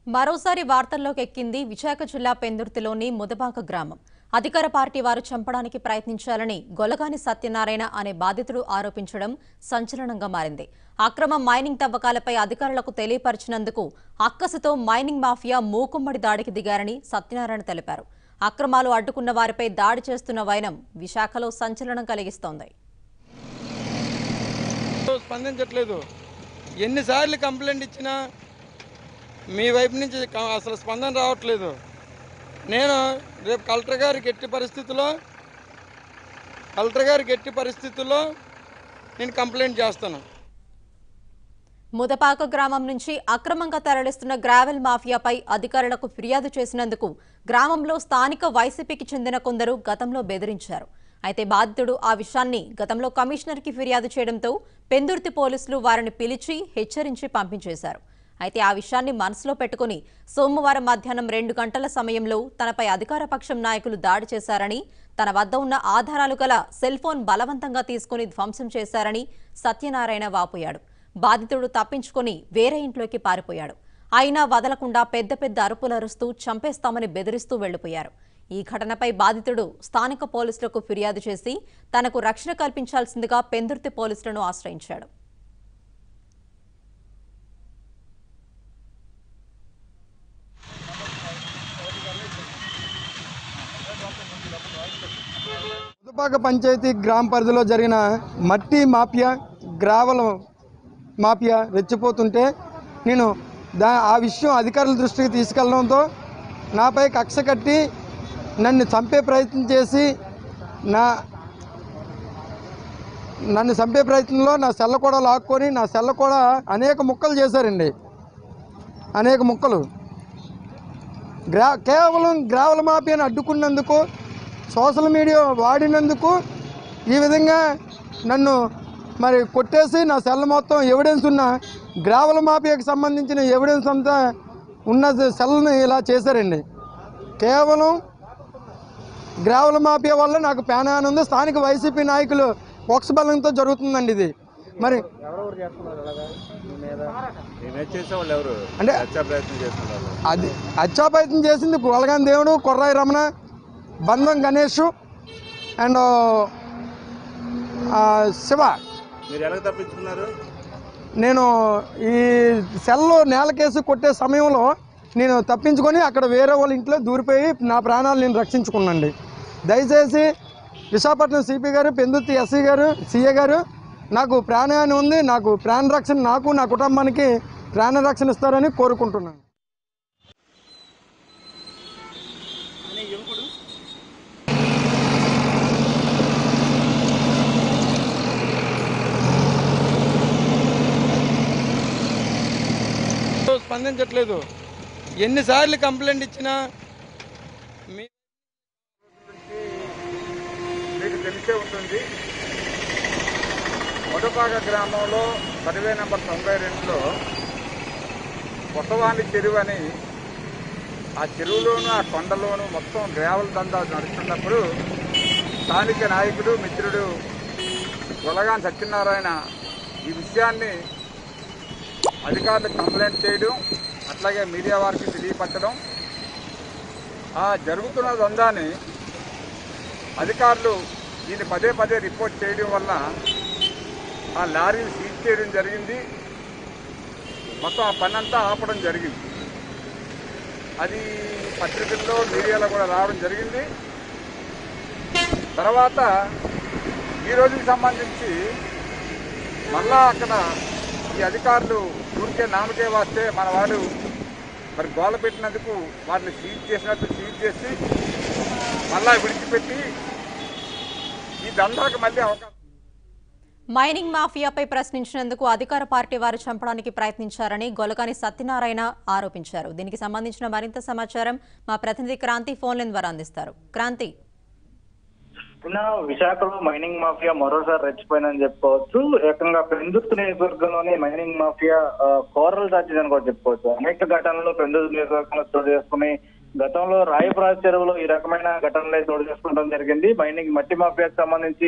మరోసారి వార్తల్లోకి ఎక్కింది విశాఖ జిల్లా పెందుర్తిలోని ముదబాక గ్రామం అధికార పార్టీ వారు చంపడానికి ప్రయత్నించాలని గొలగాని సత్యనారాయణ అనే బాధితుడు ఆరోపించడం సంచలనంగా మారింది అక్రమ మైనింగ్ తవ్వకాలపై అధికారులకు తెలియపరిచినందుకు అక్కసుతో మైనింగ్ మాఫియా మూకుమ్మడి దాడికి దిగారని సత్యనారాయణ తెలిపారు అక్రమాలు అడ్డుకున్న వారిపై దాడి చేస్తున్న వైనం విశాఖలో సంచలనం కలిగిస్తోంది స్పందించట్లేదు ఎన్నిసార్లు కంప్లైంట్ ఇచ్చినా మీ వైపు నుంచి క- అసలు స్పందన రావట్లేదు నేను రేపు కలెక్టర్ గారికి ఎట్టి పరిస్థితుల్లో కలెక్టర్ గారికి ఎట్టి పరిస్థితుల్లో నేను కంప్లైంట్ చేస్తాను ముదపాక గ్రామం నుంచి అక్రమంగా తరలిస్తున్న గ్రావెల్ మాఫియాపై అధికారులకు ఫిర్యాదు చేసినందుకు గ్రామంలో స్థానిక వైసీపీకి చెందిన కొందరు గతంలో బెదిరించారు అయితే బాధితుడు ఆ విషయాన్ని గతంలో కమిషనర్కి ఫిర్యాదు చేయడంతో పెందుర్తి పోలీసులు వారిని పిలిచి హెచ్చరించి పంపించేశారు అయితే ఆ విషయాన్ని మనసులో పెట్టుకుని సోమవారం మధ్యాహ్నం రెండు గంటల సమయంలో తనపై అధికార పక్షం నాయకులు దాడి చేశారని తన వద్ద ఉన్న ఆధారాలు గల సెల్ ఫోన్ బలవంతంగా తీసుకుని ధ్వంసం చేశారని సత్యనారాయణ వాపోయాడు బాధితుడు తప్పించుకొని వేరే ఇంట్లోకి పారిపోయాడు అయినా వదలకుండా పెద్ద పెద్ద అరుపులు అరుస్తూ చంపేస్తామని బెదిరిస్తూ వెళ్లిపోయారు ఈ ఘటనపై బాధితుడు స్థానిక పోలీసులకు ఫిర్యాదు చేసి తనకు రక్షణ కల్పించాల్సిందిగా పెందుర్తి పోలీసులను ఆశ్రయించాడు ముదపాక పంచాయతీ గ్రామ పరిధిలో జరిగిన మట్టి మాఫియా గ్రావల మాఫియా రెచ్చిపోతుంటే నేను దా ఆ విషయం అధికారుల దృష్టికి తీసుకెళ్లడంతో నాపై కక్ష కట్టి నన్ను చంపే ప్రయత్నం చేసి నా నన్ను చంపే ప్రయత్నంలో నా సెల్ల కూడా లాక్కొని నా సెల్ల కూడా అనేక ముక్కలు చేశారండి అనేక ముక్కలు గ్రా కేవలం గ్రావల మాఫియాను అడ్డుకున్నందుకు సోషల్ మీడియా వాడినందుకు ఈ విధంగా నన్ను మరి కొట్టేసి నా సెల్ మొత్తం ఎవిడెన్స్ ఉన్న గ్రావల మాఫియాకి సంబంధించిన ఎవిడెన్స్ అంతా ఉన్న సెల్ని ఇలా చేశారండి కేవలం గ్రావల మాఫియా వల్ల నాకు పేనాన్ని ఉంది స్థానిక వైసీపీ నాయకులు పొక్స్ బలంతో జరుగుతుందండి ఇది మరి ఎవరెవరు చేస్తున్నారు అలాగా మీ మీద నేనే చేసేవాళ్ళు ఎవరు అంటే- హత్యా ప్రయత్నం చేస్తున్నారు అది అత్యాపయత్నం చేసింది గొలగాన్ దేవుడు కొర్రాయి రమణ బంధం గణేష్ అండ్ శివ మీరు ఎలా తప్పించుకున్నారు నేను ఈ సెల్లో నేలకేసి కొట్టే సమయంలో నేను తప్పించుకొని అక్కడ వేరే వాళ్ళ ఇంట్లో దూరిపోయి నా ప్రాణాలు నేను రక్షించుకున్నాండి దయచేసి విశాఖపట్నం సిపి గారు పెందుర్తి ఎస్సీ గారు సిఏ గారు నాకు ప్రాణహాని ఉంది నాకు ప్రాణ రక్షణ నాకు నా కుటుంబానికి ప్రాణ రక్షణ ఇస్తారని కోరుకుంటున్నాను స్పందించట్లేదు ఎన్నిసార్లు కంప్లైంట్ ఇచ్చినా మీ మీకు తెలిసే ఉంటుంది మొదపాక గ్రామంలో సర్వే నెంబర్ తొంభై రెండులో కొత్తవాణి చెరువు అని ఆ చెరువులోను ఆ కొండలోను మొత్తం గ్రావెల్ దందా నడుస్తున్నప్పుడు స్థానిక నాయకుడు మిత్రుడు గొలగాన్ సత్యనారాయణ ఈ విషయాన్ని అధికారులకు కంప్లైంట్ చేయడం అట్లాగే మీడియా వారికి తెలియపరచడం ఆ జరుగుతున్న దందాన్ని అధికారులు దీన్ని పదే పదే రిపోర్ట్ చేయడం వల్ల ఆ లారీని సీజ్ చేయడం జరిగింది మొత్తం ఆ పని అంతా ఆపడం జరిగింది అది పత్రికల్లో మీడియాలో కూడా రావడం జరిగింది తర్వాత ఈ రోజుకి సంబంధించి మళ్ళా అక్కడ ఈ అధికారులు ఊరికే నామకే వస్తే మన వాడు మరి గోల పెట్టినందుకు వాటిని సీజ్ చేసినట్టు సీజ్ చేసి మళ్ళా విడిచిపెట్టి ఈ దందాకు మళ్ళీ అవకాశం మైనింగ్ మాఫియాపై ప్రశ్నించినందుకు అధికార పార్టీ వారు చంపడానికి ప్రయత్నించారని గొలగాని సత్యనారాయణ ఆరోపించారు దీనికి సంబంధించిన మరింత సమాచారం మా ప్రతినిధి క్రాంతి ఫోన్ లైన్ ద్వారా అందిస్తారు క్రాంతి నిన్న విశాఖలో మైనింగ్ మాఫియా మరోసారి రెచ్చిపోయిందని చెప్పుకోవచ్చు ఏకంగా పెందుర్తి నియోజకవర్గంలోని మైనింగ్ మాఫియా ఆ, కోరలు దాచిందని కూడా చెప్పుకోవచ్చు అనేక ఘటనలు పెందుర్తి నియోజకవర్గంలో చోటు చేసుకుని గతంలో రాయపురాజు చెరువులో ఈ రకమైన ఘటనలే చోటు చేసుకోవడం జరిగింది మైనింగ్ మట్టి మాఫియాకు సంబంధించి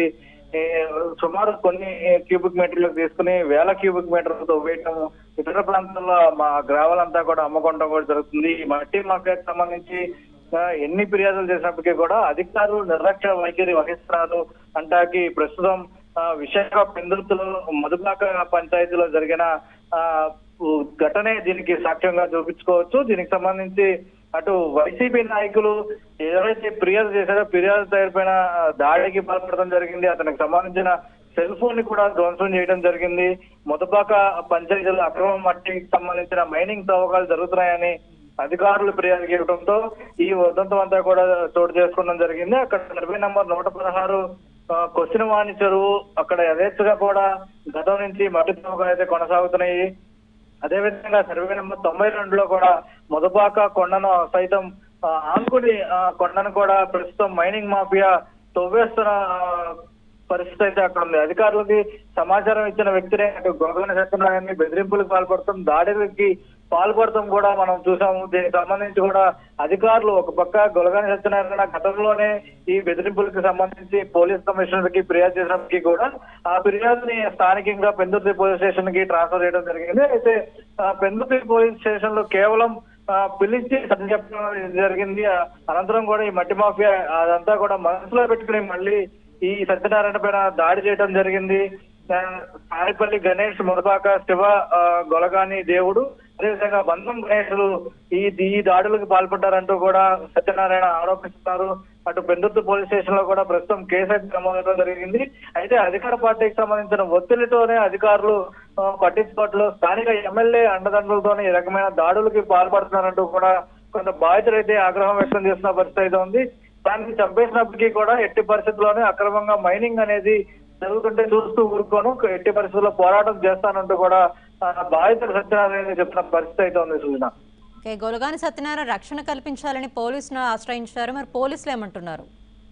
ఏ, సుమారు కొన్ని క్యూబిక్ మీటర్లు తీసుకుని వేల క్యూబిక్ మీటర్లతో వేయటం ఇతర ప్రాంతాల్లో మా గ్రావెల్ అంతా కూడా అమ్ముకోవడం కూడా జరుగుతుంది ఈ మట్టి మాఫియాకి సంబంధించి ఆ, ఎన్ని ఫిర్యాదులు చేసినప్పటికీ కూడా అధికారులు నిర్లక్ష్య వైఖరి వహిస్తున్నారు అంటాకి ప్రస్తుతం ఆ, విశాఖ పెందుర్తిలో మధుబాక పంచాయతీలో జరిగిన ఆ ఉ- ఘటనే దీనికి సాక్ష్యంగా చూపించుకోవచ్చు దీనికి సంబంధించి అటు వైసీపీ నాయకులు ఎవరైతే ఫిర్యాదు చేశారో ఫిర్యాదు పైన దాడికి పాల్పడడం జరిగింది అతనికి సంబంధించిన సెల్ ఫోన్ ని కూడా ధ్వంసం చేయడం జరిగింది మొదపాక పంచాయతీలో అక్రమ మట్టికి సంబంధించిన మైనింగ్ తవ్వకాలు జరుగుతున్నాయని అధికారులు ఫిర్యాదు చేయడంతో ఈ ఉదంతం అంతా కూడా చోటు చేసుకోవడం జరిగింది అక్కడ సర్వే నంబర్ నూట పదహారు కొచ్చినవాణి చెరువు అక్కడ యథేచ్ఛగా కూడా గతం నుంచి మట్టి తవ్వకాలు అయితే కొనసాగుతున్నాయి అదేవిధంగా సర్వే నెంబర్ తొంభై రెండులో కూడా మొదపాక కొండను సైతం ఆ, ఆనుకుని ఆ, కొండను కూడా ప్రస్తుతం మైనింగ్ మాఫియా తవ్వేస్తున్న ఆ, పరిస్థితి అయితే అక్కడ ఉంది అధికారులకి సమాచారం ఇచ్చిన వ్యక్తినే అటు గొడవని సత్యనారాయణ బెదిరింపులకు పాల్పడతాం దాడికి పాల్పడతాం కూడా మనం చూసాము దీనికి సంబంధించి కూడా అధికారులు ఒక పక్క గొలగాని సత్యనారాయణ గతంలోనే ఈ బెదిరింపులకు సంబంధించి పోలీస్ కమిషనర్ కి ఫిర్యాదు చేసినప్పటికీ కూడా ఆ ఫిర్యాదుని స్థానికంగా పెందుర్తి పోలీస్ స్టేషన్ కి ట్రాన్స్ఫర్ చేయడం జరిగింది అయితే ఆ పెందుర్తి పోలీస్ స్టేషన్ లో కేవలం ఆ, పిలిచి సత్యం చెప్పడం జరిగింది ఆ, అనంతరం కూడా ఈ మట్టి మాఫియా అదంతా కూడా మనసులో పెట్టుకుని మళ్ళీ ఈ సత్యనారాయణ పైన దాడి చేయడం జరిగింది ఆ, తాడిపల్లి గణేష్ మురబాక శివ ఆ, గొలగాని దేవుడు అదేవిధంగా బంధం గణేషులు ఈ ఈ దాడులకు పాల్పడ్డారంటూ కూడా సత్యనారాయణ ఆరోపిస్తున్నారు అటు పెందుర్తి పోలీస్ స్టేషన్ లో కూడా ప్రస్తుతం కేసు అయితే నమోదవడం జరిగింది అయితే అధికార పార్టీకి సంబంధించిన ఒత్తిడితోనే అధికారులు ఆ, పట్టించుకోవట్లో స్థానిక ఎమ్మెల్యే అండదండలతోనే ఈ రకమైన దాడులకి పాల్పడుతున్నారంటూ కూడా కొంత బాధితులు అయితే ఆగ్రహం వ్యక్తం చేస్తున్న పరిస్థితి అయితే ఉంది దానికి చంపేసినప్పటికీ కూడా ఎట్టి పరిస్థితుల్లోనే అక్రమంగా మైనింగ్ అనేది జరుగుతుంటే చూస్తూ ఊరుకోను ఎట్టి పరిస్థితుల్లో పోరాటం చేస్తానంటూ కూడా ఆ, బాధితులు సత్యనారాయణ చెప్తున్న పరిస్థితి అయితే ఉంది సూచన ఓకే గొలగాని సత్యనారాయణ రక్షణ కల్పించాలని పోలీసును ఆశ్రయించారు మరి పోలీసులు ఏమంటున్నారు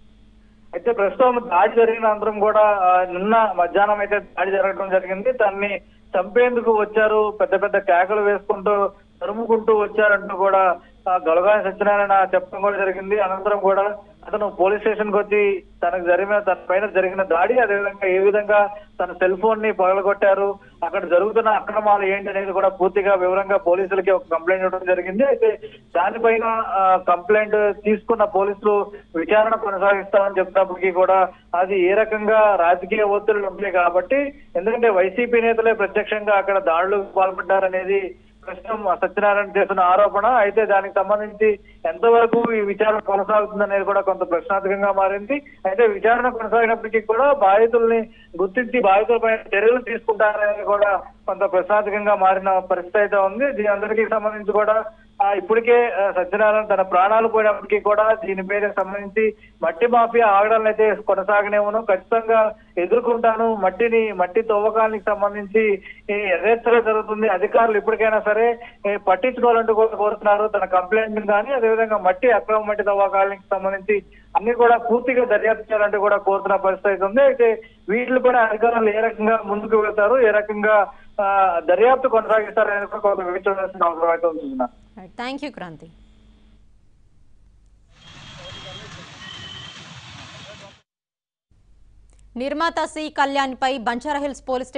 అయితే ప్రస్తుతం దాడి జరిగిన అనంతరం కూడా ఆ, నిన్న మధ్యాహ్నం అయితే దాడి జరగడం జరిగింది దాన్ని చంపేందుకు వచ్చారు పెద్ద పెద్ద కేకలు వేసుకుంటూ తరుముకుంటూ వచ్చారంటూ కూడా ఆ, గొలగాని సత్యనారాయణ చెప్పడం కూడా జరిగింది అనంతరం కూడా అతను పోలీస్ స్టేషన్ కి వచ్చి తనకు జరిగిన తన పైన జరిగిన దాడి అదేవిధంగా ఏ విధంగా తన సెల్ ఫోన్ ని పగలగొట్టారు అక్కడ జరుగుతున్న అక్రమాలు ఏంటి అనేది కూడా పూర్తిగా వివరంగా పోలీసులకి ఒక కంప్లైంట్ ఇవ్వడం జరిగింది అయితే దానిపైన ఆ, కంప్లైంట్ తీసుకున్న పోలీసులు విచారణ కొనసాగిస్తామని చెప్పినప్పటికీ కూడా అది ఏ రకంగా రాజకీయ ఒత్తిళ్లు ఉంటాయి కాబట్టి ఎందుకంటే వైసీపీ నేతలే ప్రత్యక్షంగా అక్కడ దాడులకు పాల్పడ్డారనేది ప్రస్తుతం సత్యనారాయణ చేస్తున్న ఆరోపణ అయితే దానికి సంబంధించి ఎంతవరకు ఈ విచారణ కొనసాగుతుంది అనేది కూడా కొంత ప్రశ్నార్థకంగా మారింది అయితే విచారణ కొనసాగినప్పటికీ కూడా బాధితుల్ని గుర్తించి బాధితులపై చర్యలు తీసుకుంటారనేది కూడా కొంత ప్రశ్నార్థకంగా మారిన పరిస్థితి అయితే ఉంది దీని అందరికీ సంబంధించి కూడా ఆ ఇప్పటికే ఆ, సత్యనారాయణ తన ప్రాణాలు పోయినప్పటికీ కూడా దీని మీద సంబంధించి మట్టి మాఫియా ఆగడాలను అయితే కొనసాగనేమను ఖచ్చితంగా ఎదుర్కొంటాను మట్టిని మట్టి తవ్వకానికి సంబంధించి ఈ యథేచ్ఛగా జరుగుతుంది అధికారులు ఇప్పటికైనా సరే ఏ, పట్టించుకోవాలంటూ కూడా కోరుతున్నారు తన కంప్లైంట్ కానీ అదేవిధంగా మట్టి అక్రమ మట్టి తవ్వకాలకు సంబంధించి అన్ని కూడా పూర్తిగా దర్యాప్తు చేయాలంటూ కూడా కోరుతున్న పరిస్థితి అయితే ఉంది అయితే వీటిలో కూడా అధికారులు ఏ రకంగా ముందుకు వెళ్తారు ఏ రకంగా ఆ, దర్యాప్తు కొనసాగిస్తారు అనేది కూడా కొంత వేచి చూడాల్సిన అవసరం అయితే ఉంది థ్యాంక్ యూ క్రాంతి నిర్మాత సి కళ్యాణ్పై బంజారాహిల్స్ పోలీస్